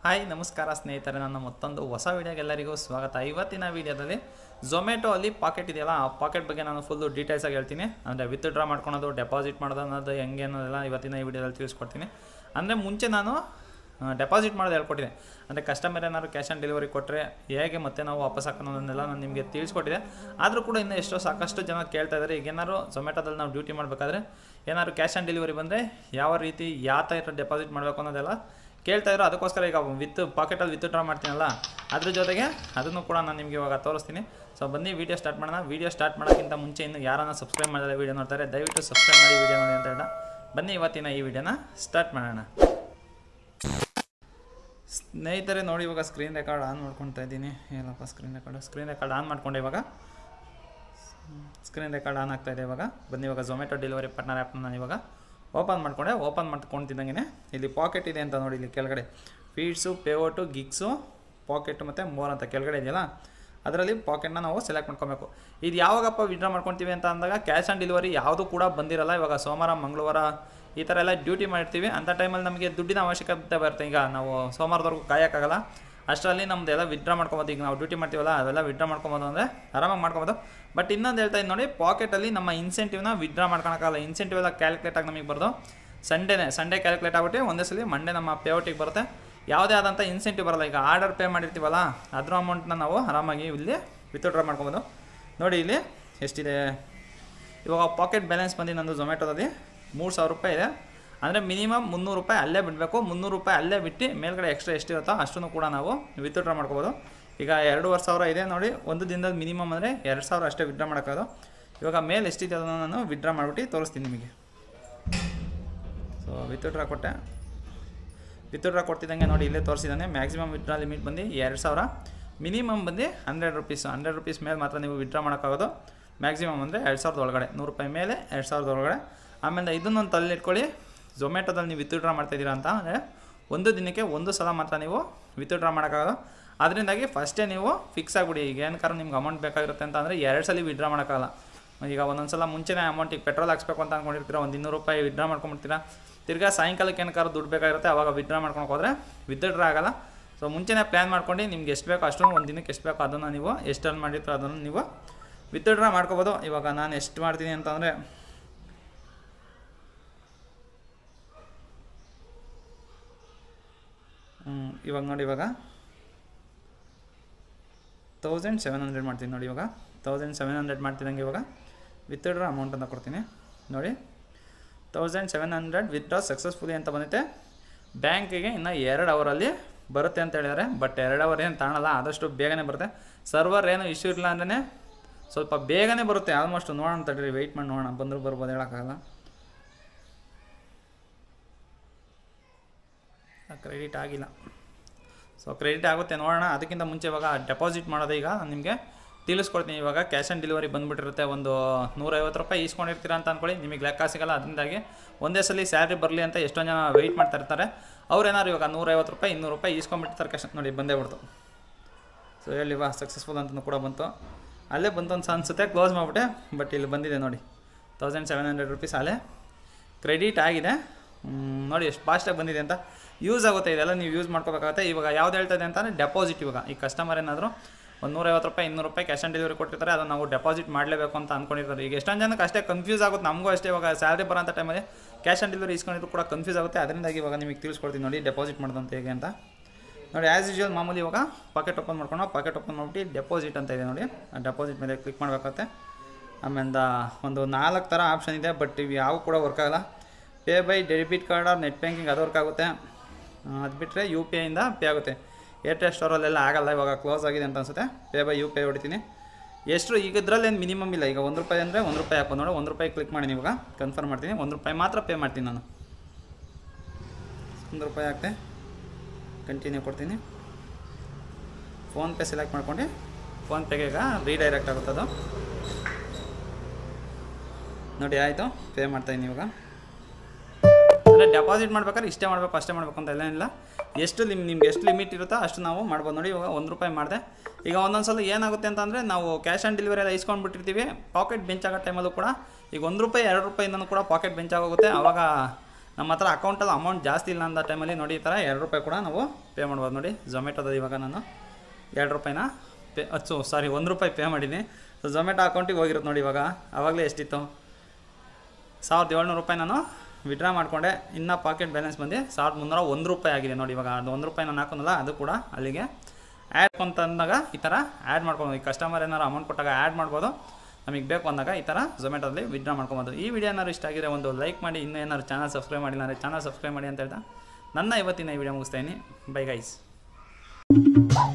hi ನಮಸ್ಕಾರ ಸ್ನೇಹಿತರೆ ನನ್ನ ಮತ್ತೊಂದು ಹೊಸ ವೀಡಿಯೋಗೆಲ್ಲರಿಗೂ ಸ್ವಾಗತ ಇವತ್ತಿನ ವೀಡಿಯೋದಲ್ಲಿ ಝೊಮ್ಯಾಟೊ ಅಲ್ಲಿ ಪಾಕೆಟ್ ಇದೆಯಲ್ಲ ಆ ಪಾಕೆಟ್ ಬಗ್ಗೆ ನಾನು ಫುಲ್ಲು ಡೀಟೇಲ್ಸಾಗಿ ಹೇಳ್ತೀನಿ ಅಂದರೆ ವಿತ್ ಡ್ರಾ ಮಾಡ್ಕೊಳೋದು ಡೆಪಾಸಿಟ್ ಮಾಡೋದು ಅನ್ನೋದು ಹೆಂಗೆ ಅನ್ನೋದೆಲ್ಲ ಇವತ್ತಿನ ಈ ವಿಡಿಯೋದಲ್ಲಿ ತಿಳಿಸ್ಕೊಡ್ತೀನಿ ಅಂದರೆ ಮುಂಚೆ ನಾನು ಡೆಪಾಸಿಟ್ ಮಾಡೋದು ಹೇಳ್ಕೊಟ್ಟಿದ್ದೆ ಅಂದರೆ ಕಸ್ಟಮರ್ ಏನಾದ್ರು ಕ್ಯಾಶ್ ಆನ್ ಡೆಲಿವರಿ ಕೊಟ್ಟರೆ ಹೇಗೆ ಮತ್ತೆ ನಾವು ವಾಪಸ್ ಹಾಕೋದನ್ನೆಲ್ಲ ನಾನು ನಿಮಗೆ ತಿಳಿಸ್ಕೊಟ್ಟಿದ್ದೆ ಆದರೂ ಕೂಡ ಇನ್ನೂ ಎಷ್ಟೋ ಸಾಕಷ್ಟು ಜನ ಕೇಳ್ತಾ ಇದ್ದಾರೆ ಈಗ ಏನಾದ್ರು ಝೊಮ್ಯಾಟೋದಲ್ಲಿ ನಾವು ಡ್ಯೂಟಿ ಮಾಡಬೇಕಾದ್ರೆ ಏನಾದ್ರು ಕ್ಯಾಶ್ ಆನ್ ಡೆಲಿವರಿ ಬಂದರೆ ಯಾವ ರೀತಿ ಯಾವ ಥರ ಡೆಪಾಸಿಟ್ ಮಾಡಬೇಕು ಅನ್ನೋದೆಲ್ಲ ಕೇಳ್ತಾ ಇದ್ರು ಅದಕ್ಕೋಸ್ಕರ ಈಗ ವಿತ್ ಪಾಕೆಟಲ್ಲಿ ವಿತ್ ಡ್ರಾ ಮಾಡ್ತೀನಲ್ಲ ಅದ್ರ ಜೊತೆಗೆ ಅದನ್ನು ಕೂಡ ನಾನು ನಿಮಗೆ ಇವಾಗ ತೋರಿಸ್ತೀನಿ ಸೊ ಬನ್ನಿ ವೀಡಿಯೋ ಸ್ಟಾರ್ಟ್ ಮಾಡೋಣ ವೀಡಿಯೋ ಸ್ಟಾರ್ಟ್ ಮಾಡೋಕ್ಕಿಂತ ಮುಂಚೆ ಇನ್ನು ಯಾರನ್ನ ಸಬ್ಸ್ಕ್ರೈಬ್ ಮಾಡಿದ್ರೆ ವೀಡಿಯೋ ನೋಡ್ತಾರೆ ದಯವಿಟ್ಟು ಸಬ್ಸ್ಕ್ರೈಬ್ ಮಾಡಿ ವೀಡಿಯೋ ನೋಡಿ ಅಂತ ಹೇಳ ಬನ್ನಿ ಇವತ್ತಿನ ಈ ವಿಡಿಯೋನ ಸ್ಟಾರ್ಟ್ ಮಾಡೋಣ ಸ್ನೇಹಿತರೆ ನೋಡಿ ಇವಾಗ ಸ್ಕ್ರೀನ್ ರೆಕಾರ್ಡ್ ಆನ್ ಮಾಡ್ಕೊತಾ ಇದ್ದೀನಿ ಏನಪ್ಪ screen record screen record on ಮಾಡ್ಕೊಂಡೆ ಇವಾಗ ಸ್ಕ್ರೀನ್ ರೆಕಾರ್ಡ್ ಆನ್ ಆಗ್ತಾ ಇದೆ ಇವಾಗ ಬನ್ನಿ ಇವಾಗ ಝೊಮ್ಯಾಟೊ ಡೆಲಿವರಿ ಪಾರ್ಟ್ನರ್ ಆ್ಯಪ್ನ ನಾನು ಇವಾಗ ಓಪನ್ ಮಾಡ್ಕೊಂಡೆ ಓಪನ್ ಮಾಡ್ಕೊತಿದ್ದಂಗೆ ಇಲ್ಲಿ ಪಾಕೆಟ್ ಇದೆ ಅಂತ ನೋಡಿ ಇಲ್ಲಿ ಕೆಳಗಡೆ ಫೀಡ್ಸು ಪೇವೋಟು ಗಿಗ್ಸು ಪಾಕೆಟ್ ಮತ್ತು ಮೋರ್ ಅಂತ ಕೆಳಗಡೆ ಇದೆಯಲ್ಲ ಅದರಲ್ಲಿ ಪಾಕೆಟ್ನ ನಾವು ಸೆಲೆಕ್ಟ್ ಮಾಡ್ಕೊಬೇಕು ಇದು ಯಾವಾಗಪ್ಪ ವಿಡ್ರಾ ಮಾಡ್ಕೊತೀವಿ ಅಂತ ಅಂದಾಗ ಕ್ಯಾಶ್ ಆನ್ ಡೆಲಿವರಿ ಯಾವುದು ಕೂಡ ಬಂದಿರಲ್ಲ ಇವಾಗ ಸೋಮವಾರ ಮಂಗಳವಾರ ಈ ಥರ ಎಲ್ಲ ಡ್ಯೂಟಿ ಮಾಡಿರ್ತೀವಿ ಅಂಥ ಟೈಮಲ್ಲಿ ನಮಗೆ ದುಡ್ಡಿನ ಅವಶ್ಯಕತೆ ಬರುತ್ತೆ ಈಗ ನಾವು ಸೋಮವಾರದವರೆಗೂ ಕಾಯೋಕ್ಕಾಗಲ್ಲ ಅಷ್ಟರಲ್ಲಿ ನಮ್ದು ಎಲ್ಲ ವಿಡ್ರಾ ಮಾಡ್ಕೊಬೋದು ಈಗ ನಾವು ಡ್ಯೂಟಿ ಮಾಡ್ತೀವಲ್ಲ ಅವೆಲ್ಲ ವಿಡ್ರಾ ಮಾಡ್ಕೊಬೋದು ಅಂದರೆ ಆರಾಮಾಗಿ ಮಾಡ್ಕೊಬೋದು ಬಟ್ ಇನ್ನೊಂದು ಹೇಳ್ತಾ ಇದ್ದೀನಿ ನೋಡಿ ಪಾಕೆಟಲ್ಲಿ ನಮ್ಮ ಇನ್ಸೆಂಟಿವ್ನ ವಿಡ್ರಾ ಮಾಡ್ಕೊಳಕ್ಕಾಗಲ್ಲ ಇನ್ಸೆಂಟಿವ್ ಎಲ್ಲ ಕ್ಯಾಲ್ಕುಲೇಟ್ ಆಗಿ ನಮಗೆ ಬರ್ದು ಸಂಡೇನೆ ಸಂಡೇ ಕ್ಯಾಲ್ಕುಲೇಟ್ ಆಗ್ಬಿಟ್ಟು ಒಂದೇ ಸಲ ಮಂಡೇ ನಮ್ಮ ಪೇಔಟಿಗೆ ಬರುತ್ತೆ ಯಾವುದೇ ಆದಂಥ ಇನ್ಸೆಂಟಿವ್ ಬರಲ್ಲ ಈಗ ಆರ್ಡರ್ ಪೇ ಮಾಡಿರ್ತೀವಲ್ಲ ಅದ್ರ ಅಮೌಂಟ್ನ ನಾವು ಆರಾಮಾಗಿ ಇಲ್ಲಿ ವಿತ್ಡ್ರಾ ಮಾಡ್ಕೊಬೋದು ನೋಡಿ ಇಲ್ಲಿ ಎಷ್ಟಿದೆ ಇವಾಗ ಪಾಕೆಟ್ ಬ್ಯಾಲೆನ್ಸ್ ಬಂದು ನಂದು ಝೊಮ್ಯಾಟೋದಲ್ಲಿ ಮೂರು ಸಾವಿರ ರೂಪಾಯಿ ಇದೆ ಅಂದರೆ ಮಿನಿಮಮ್ ಮುನ್ನೂರು ರೂಪಾಯಿ ಅಲ್ಲೇ ಬಿಡಬೇಕು ಮುನ್ನೂರು ರೂಪಾಯಿ ಅಲ್ಲೇ ಬಿಟ್ಟು ಮೇಲ್ಗಡೆ ಎಕ್ಸ್ಟ್ರಾ ಎಷ್ಟಿರುತ್ತೋ ಅಷ್ಟನ್ನು ಕೂಡ ನಾವು ವಿತ್ಡ್ರಾ ಮಾಡ್ಕೋಬೋದು ಈಗ ಎರಡೂವರೆ ಸಾವಿರ ಇದೆ ನೋಡಿ ಒಂದು ದಿನದಲ್ಲಿ ಮಿನಿಮಮ್ ಅಂದರೆ ಎರಡು ಸಾವಿರ ಅಷ್ಟೇ ವಿಡ್ರಾ ಮಾಡೋಕ್ಕಾಗೋದು ಇವಾಗ ಮೇಲೆ ಎಷ್ಟಿದೆ ಅದನ್ನು ನಾನು ವಿಡ್ರಾ ಮಾಡಿಬಿಟ್ಟು ತೋರಿಸ್ತೀನಿ ನಿಮಗೆ ಸೊ ವಿತ್ಡ್ರಾ ಕೊಟ್ಟೆ ವಿತ್ಡ್ರಾ ಕೊಡ್ತಿದ್ದಂಗೆ ನೋಡಿ ಇಲ್ಲೇ ತೋರಿಸಿದ್ದಾನೆ ಮ್ಯಾಕ್ಸಿಮಮ್ ವಿತ್ಡ್ರಾ ಲಿಮಿಟ್ ಬಂದು ಎರಡು ಸಾವಿರ ಮಿನಿಮಮ್ ಬಂದು ಹಂಡ್ರೆಡ್ ರುಪೀಸ್ ಹಂಡ್ರೆಡ್ ರುಪೀಸ್ ಮೇಲೆ ಮಾತ್ರ ನೀವು ವಿತ್ಡ್ರಾ ಮಾಡೋಕ್ಕಾಗೋದು ಮ್ಯಾಕ್ಸಿಮಮ್ ಅಂದರೆ ಎರಡು ಸಾವಿರದ ಒಳಗಡೆ ನೂರು ರೂಪಾಯಿ ಮೇಲೆ ಎರಡು ಸಾವಿರದ ಒಳಗಡೆ ಆಮೇಲೆ ಇದನ್ನೊಂದು ತಲೆ ಇಟ್ಕೊಳ್ಳಿ ಝೊಮ್ಯಾಟೋದಲ್ಲಿ ನೀವು ವಿತ್ಡ್ರಾ ಮಾಡ್ತಾಯಿದ್ದೀರಾ ಅಂತ ಅಂದರೆ ಒಂದು ದಿನಕ್ಕೆ ಒಂದು ಸಲ ಮಾತ್ರ ನೀವು ವಿತ್ಡ್ರಾ ಮಾಡೋಕ್ಕಾಗೋದು ಅದರಿಂದಾಗಿ ಫಸ್ಟೇ ನೀವು ಫಿಕ್ಸ್ ಆಗಿಬಿಡಿ ಈಗ ಏನಕ್ಕಾರು ನಿಮ್ಗೆ ಅಮೌಂಟ್ ಬೇಕಾಗಿರುತ್ತೆ ಅಂತ ಅಂದರೆ ಎರಡು ಸಲ ವಿಡ್ರಾ ಮಾಡೋಕ್ಕಾಗಲ್ಲ ಈಗ ಒಂದೊಂದು ಸಲ ಮುಂಚೆನೇ ಅಮೌಂಟ್ ಈಗ ಪೆಟ್ರೋಲ್ ಹಾಕ್ಸ್ಬೇಕು ಅಂತ ಅಂದ್ಕೊಂಡಿರ್ತೀರ ಒಂದು ಇನ್ನೂರು ರೂಪಾಯಿ ವಿಡ್ರಾ ಮಾಡ್ಕೊಂಬಿಡ್ತೀರಾ ತಿರ್ಗಾ ಸಾಯಂಕಾಲಕ್ಕೆ ಏನಕ್ಕಾರು ದುಡ್ಡು ಬೇಕಾಗಿರುತ್ತೆ ಅವಾಗ ವಿಡ್ರಾ ಮಾಡ್ಕೊಂಡು ಹೋದರೆ ವಿತ್ಡ್ರಾ ಆಗಲ್ಲ ಸೊ ಮುಂಚೆನೇ ಪ್ಲ್ಯಾನ್ ಮಾಡ್ಕೊಂಡು ನಿಮ್ಗೆ ಎಷ್ಟು ಬೇಕೋ ಅಷ್ಟು ಒಂದು ದಿನಕ್ಕೆ ಎಷ್ಟು ಬೇಕೋ ಅದನ್ನು ನೀವು ಎಷ್ಟು ಅರ್ನ್ ಮಾಡಿರ್ತೀರೋ ಅದನ್ನು ನೀವು ವಿತ್ಡ್ರಾ ಮಾಡ್ಕೋಬೋದು ಇವಾಗ ನಾನು ಎಷ್ಟು ಮಾಡ್ತೀನಿ ಅಂತಂದರೆ ಇವಾಗ ನೋಡಿ ಇವಾಗ ತೌಸಂಡ್ ಸೆವೆನ್ ಹಂಡ್ರೆಡ್ ಮಾಡ್ತೀನಿ ನೋಡಿ ಇವಾಗ ತೌಸಂಡ್ ಸೆವೆನ್ ಹಂಡ್ರೆಡ್ ಮಾಡ್ತಿದ್ದಂಗೆ ಇವಾಗ ವಿತ್ಡ್ರಾ ಅಮೌಂಟ್ ಅಂತ ಕೊಡ್ತೀನಿ ನೋಡಿ thousand seven hundred withdraw successfully ಅಂತ ಬಂದೈತೆ ಬ್ಯಾಂಕಿಗೆ ಇನ್ನು ಎರಡು ಅವರಲ್ಲಿ ಬರುತ್ತೆ ಅಂತ ಹೇಳಿದ್ದಾರೆ ಬಟ್ ಎರಡು ಅವರ್ ಏನು ತಾಣಲ್ಲ ಆದಷ್ಟು ಬೇಗನೆ ಬರುತ್ತೆ ಸರ್ವರ್ ಏನು ಇಶ್ಯೂ ಇಲ್ಲ ಅಂದ್ರೆ ಸ್ವಲ್ಪ ಬೇಗನೆ ಬರುತ್ತೆ ಆಲ್ಮೋಸ್ಟ್ ನೋಡೋಣ ತಡ್ರಿ ವೆಯ್ಟ್ ಮಾಡಿ ನೋಡೋಣ ಬಂದರೂ ಬರ್ಬೋದು ಹೇಳೋಕ್ಕಾಗಲ್ಲ ಕ್ರೆಡಿಟ್ ಆಗಿಲ್ಲ ಸೊ ಕ್ರೆಡಿಟ್ ಆಗುತ್ತೆ ನೋಡೋಣ ಅದಕ್ಕಿಂತ ಮುಂಚೆ ಇವಾಗ ಡೆಪಾಸಿಟ್ ಮಾಡೋದು ಈಗ ನಾನು ನಿಮಗೆ ತಿಳಿಸ್ಕೊಡ್ತೀನಿ ಇವಾಗ ಕ್ಯಾಶ್ ಆನ್ ಡೆಲಿವರಿ ಬಂದುಬಿಟ್ಟಿರುತ್ತೆ ಒಂದು ನೂರೈವತ್ತು ರೂಪಾಯಿ ಇಸ್ಕೊಂಡಿರ್ತೀರ ಅಂತ ಅಂದ್ಕೊಳ್ಳಿ ನಿಮಗೆ ಲೆಕ್ಕ ಸಿಗಲ್ಲ ಅದರಿಂದಾಗಿ ಒಂದೇ ಸಲ ಸ್ಯಾಲ್ರಿ ಬರಲಿ ಅಂತ ಎಷ್ಟೊಂದು ಜನ ವೆಯ್ಟ್ ಮಾಡ್ತಾ ಇರ್ತಾರೆ ಅವ್ರೇನಾದ್ರು ಇವಾಗ ನೂರೈವತ್ತು ರೂಪಾಯಿ ಇನ್ನೂರು ರೂಪಾಯಿ ಇಸ್ಕೊಂಡ್ಬಿಟ್ಟಿರ್ತಾರೆ ಕ್ಯಾಶ್ ನೋಡಿ ಬಂದೇ ಬಿಡ್ತು ಸೊ ಹೇಳಿವಾ ಸಕ್ಸಸ್ಫುಲ್ ಅಂತಲೂ ಕೂಡ ಬಂತು ಅಲ್ಲೇ ಬಂತು ಅಂತ ಅನಿಸುತ್ತೆ ಕ್ಲೋಸ್ ಮಾಡಿಬಿಟ್ಟೆ ಬಟ್ ಇಲ್ಲಿ ಬಂದಿದೆ ನೋಡಿ ತೌಸಂಡ್ ಸೆವೆನ್ ಹಂಡ್ರೆಡ್ ರುಪೀಸ್ ಅಲ್ಲೇ ಕ್ರೆಡಿಟ್ ಆಗಿದೆ ನೋಡಿ ಎಷ್ಟು ಫಾಸ್ಟಾಗಿ ಬಂದಿದೆ ಅಂತ ಯೂಸ್ ಆಗುತ್ತೆ ಇದೆಲ್ಲ ನೀವು ಯೂಸ್ ಮಾಡ್ಕೋಬೇಕಾಗುತ್ತೆ ಇವಾಗ ಯಾವ್ದು ಹೇಳ್ತದೆ ಅಂತಂದರೆ ಡೆಪಾಸಿಟ್ ಇವಾಗ ಈ ಕಸ್ಟಮರ್ ಏನಾದರೂ ಒಂದು ನೂರೈವತ್ತು ರೂಪಾಯಿ ಇನ್ನೂರು ರೂಪಾಯಿ ಕ್ಯಾಶ್ ಆನ್ ಡೆಲಿವರಿ ಕೊಟ್ಟಿರ್ತಾರೆ ಅದನ್ನು ನಾವು ಡೆಪಾಸಿಟ್ ಮಾಡಲೇಬೇಕು ಅಂತ ಅಂದ್ಕೊಂಡಿರ್ತಾರೆ ಈಗ ಎಷ್ಟೊಂದು ಜನಕ್ಕೆ ಅಷ್ಟೇ ಕನ್ಫ್ಯೂಸ್ ಆಗುತ್ತೆ ನಮಗೂ ಅಷ್ಟೇ ಇವಾಗ ಸ್ಯಾಲ್ರಿ ಬರೋಂಥ ಟೈಮಲ್ಲಿ ಕ್ಯಾಶ್ ಆನ್ ಡೆಲಿವರಿ ಇಸ್ಕೊಂಡಿದ್ರು ಕೂಡ ಕನ್ಫ್ಯೂಸ್ ಆಗುತ್ತೆ ಅದರಿಂದಾಗಿ ಇವಾಗ ನಿಮಗೆ ತಿಳಿಸ್ಕೊಡ್ತೀನಿ ನೋಡಿ ಡೆಪಾಸಿಟ್ ಮಾಡೋದಂತ ಹೇಗೆ ಅಂತ ನೋಡಿ ಆ್ಯಸ್ ಯೂಶುವಲ್ ಮಾಮೂಲಿ ಇವಾಗ ಪಾಕೆಟ್ ಓಪನ್ ಮಾಡ್ಕೊಂಡು ಪಾಕೆಟ್ ಓಪನ್ ಮಾಡಿಬಿಟ್ಟು ಡೆಪಾಸಿಟ್ ಅಂತ ಇದೆ ನೋಡಿ ಆ ಡೆಪಾಸಿಟ್ ಮೇಲೆ ಕ್ಲಿಕ್ ಮಾಡಬೇಕಾಗುತ್ತೆ ಆಮೇಲೆ ಒಂದು ನಾಲ್ಕು ಥರ ಆಪ್ಷನ್ ಇದೆ ಬಟ್ ಇವು ಯಾವ ಕೂಡ ವರ್ಕ್ ಆಗಲ್ಲ pay by debit card or net banking ಅದು ವರ್ಕ್ ಆಗುತ್ತೆ ಅದು ಬಿಟ್ಟರೆ ಯು ಪಿ ಐಯಿಂದ ಪೇ ಆಗುತ್ತೆ ಏರ್ಟೆಲ್ ಸ್ಟೋರಲ್ಲೆಲ್ಲ ಆಗಲ್ಲ ಇವಾಗ ಕ್ಲೋಸ್ ಆಗಿದೆ ಅಂತ ಅನ್ಸುತ್ತೆ pay by U P I ಹೊಡಿತೀನಿ ಎಷ್ಟು ಈಗ ಇದ್ರಲ್ಲಿ ಏನು ಮಿನಿಮಮ್ ಇಲ್ಲ ಈಗ ಒಂದು ರೂಪಾಯಿ ಅಂದರೆ ಒಂದು ರೂಪಾಯಿ ಹಾಕೊಂಡು ನೋಡಿ ಒಂದು ರೂಪಾಯಿ ಕ್ಲಿಕ್ ಮಾಡಿ ಇವಾಗ ಕನ್ಫರ್ಮ್ ಮಾಡ್ತೀನಿ ಒಂದು ರೂಪಾಯಿ ಮಾತ್ರ ಪೇ ಮಾಡ್ತೀನಿ ನಾನು ಒಂದು ರೂಪಾಯಿ ಹಾಕ್ತೆ ಕಂಟಿನ್ಯೂ ಕೊಡ್ತೀನಿ ಫೋನ್ಪೇ ಸೆಲೆಕ್ಟ್ ಮಾಡ್ಕೊಂಡು ಫೋನ್ಪೇಗೆ ಈಗ ರೀಡೈರೆಕ್ಟ್ ಆಗುತ್ತೆ ಅದು ನೋಡಿ ಆಯಿತು ಪೇ ಮಾಡ್ತಾಯಿದ್ದೀನಿ ಇವಾಗ ಅಂದರೆ ಡೆಪಾಸಿಟ್ ಮಾಡ್ಬೇಕಾದ್ರೆ ಇಷ್ಟೇ ಮಾಡಬೇಕು ಅಷ್ಟೇ ಮಾಡಬೇಕು ಅಂತ ಎಲ್ಲ ಇಲ್ಲ ಎಷ್ಟು ಲಿಮ್ ನಿಮ್ಗೆ ಎಷ್ಟು ಲಿಮಿಟ್ ಇರುತ್ತೋ ಅಷ್ಟು ನಾವು ಮಾಡ್ಬೋದು ನೋಡಿ ಇವಾಗ ಒಂದು ರೂಪಾಯಿ ಮಾಡಿದೆ ಈಗ ಒಂದೊಂದು ಸಲ ಏನಾಗುತ್ತೆ ಅಂತಂದರೆ ನಾವು ಕ್ಯಾಶ್ ಆನ್ ಡೆಲಿವರಿ ಎಲ್ಲ ಇಸ್ಕೊಂಡ್ಬಿಟ್ಟಿರ್ತೀವಿ ಪಾಕೆಟ್ ಬೆಂಚ್ ಆಗೋ ಟೈಮಲ್ಲೂ ಕೂಡ ಈಗ ಒಂದು ರೂಪಾಯಿ ಎರಡು ರೂಪಾಯಿಂದನೂ ಕೂಡ ಪಾಕೆಟ್ ಬೆಂಚ್ ಆಗೋಗುತ್ತೆ ಆವಾಗ ನಮ್ಮ ಹತ್ರ ಅಕೌಂಟಲ್ಲಿ ಅಮೌಂಟ್ ಜಾಸ್ತಿ ಇಲ್ಲ ಅಂದ ಟೈಮಲ್ಲಿ ನೋಡಿ ಈ ಥರ ಎರಡು ರೂಪಾಯಿ ಕೂಡ ನಾವು ಪೇ ಮಾಡ್ಬೋದು ನೋಡಿ ಝೊಮ್ಯಾಟೋದ ಇವಾಗ ನಾನು ಎರಡು ರೂಪಾಯಿನ ಪೇ ಅಚ್ಚು ಸಾರಿ ಒಂದು ರೂಪಾಯಿ ಪೇ ಮಾಡಿದ್ದೀನಿ ಸೊ ಝೊಮ್ಯಾಟೊ ಅಕೌಂಟಿಗೆ ಹೋಗಿರುತ್ತೆ ನೋಡಿ ಇವಾಗ ಆವಾಗಲೇ ಎಷ್ಟಿತ್ತು ಸಾವಿರದ ಏಳ್ನೂರು ರೂಪಾಯಿ ನಾನು ವಿಡ್ರಾ ಮಾಡಿಕೊಂಡೆ ಇನ್ನು ಪಾಕೆಟ್ ಬ್ಯಾಲೆನ್ಸ್ ಬಂದು ಸಾವಿರದ ಮುನ್ನೂರ ಒಂದು ರೂಪಾಯಿ ಆಗಿದೆ ನೋಡಿ ಇವಾಗ ಅದು ಒಂದು ರೂಪಾಯಿ ನಾನು ಹಾಕೋನಲ್ಲ ಅದು ಕೂಡ ಅಲ್ಲಿಗೆ ಆ್ಯಡ್ ಅಂತ ಅಂದಾಗ ಈ ಥರ ಆ್ಯಡ್ ಮಾಡ್ಕೊಬೋದು ಈ ಕಸ್ಟಮರ್ ಏನಾರು ಅಮೌಂಟ್ ಕೊಟ್ಟಾಗ ಆ್ಯಡ್ ಮಾಡ್ಬೋದು ನಮಗೆ ಬೇಕು ಅಂದಾಗ ಈ ಥರ ಝೊಮ್ಯಾಟೋದಲ್ಲಿ ವಿಡ್ರಾ ಮಾಡ್ಕೊಬೋದು ಈ ವಿಡಿಯೋ ಏನಾದ್ರು ಇಷ್ಟ ಆಗಿದ್ರೆ ಒಂದು ಲೈಕ್ ಮಾಡಿ ಇನ್ನೂ ಏನಾದ್ರು ಚಾನಲ್ ಸಬ್ಸ್ಕ್ರೈಬ್ ಮಾಡಿಲ್ಲ ಅಂದರೆ ಚಾನಲ್ ಸಬ್ಸ್ಕ್ರೈಬ್ ಮಾಡಿ ಅಂತ ಹೇಳ್ತಾ ನನ್ನ ಇವತ್ತಿನ ಈ ವಿಡಿಯೋ ಮುಗಿಸ್ತಾ ಇದ್ದೀನಿ ಬೈ ಗೈಸ್